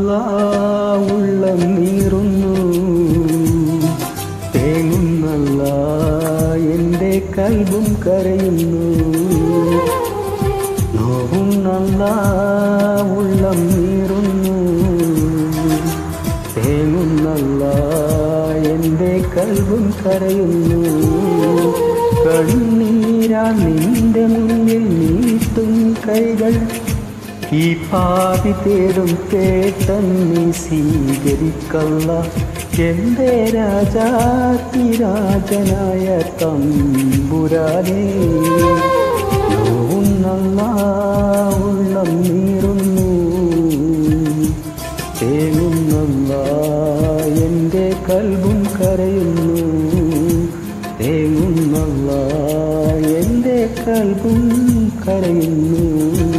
തേങ്ങുന്നല്ല ഉള്ളം നീറുന്നു തേങ്ങുന്നല്ല എൻ്റെ കൽബും കരയുന്നു നോവുന്നല്ല ഉള്ളം നീറുന്നു തേങ്ങുന്നല്ല എൻ്റെ കൽബും കരയുന്നു കണ്ണീരാ നിന്റെ മുന്നിൽ നീട്ടും കൈകൾ ഈ പാപി തേടും കേട്ടൻ നീ സ്വീകരിക്കല്ല എൻ്റെ രാജാതിരാജനായ തമ്പുരാനേ നോവുന്നല്ല ഉള്ളം നീറുന്നു തേങ്ങുന്നല്ല എൻ്റെ കൽബും കരയുന്നു തേങ്ങുന്നല്ല എൻ്റെ കൽബും കരയുന്നു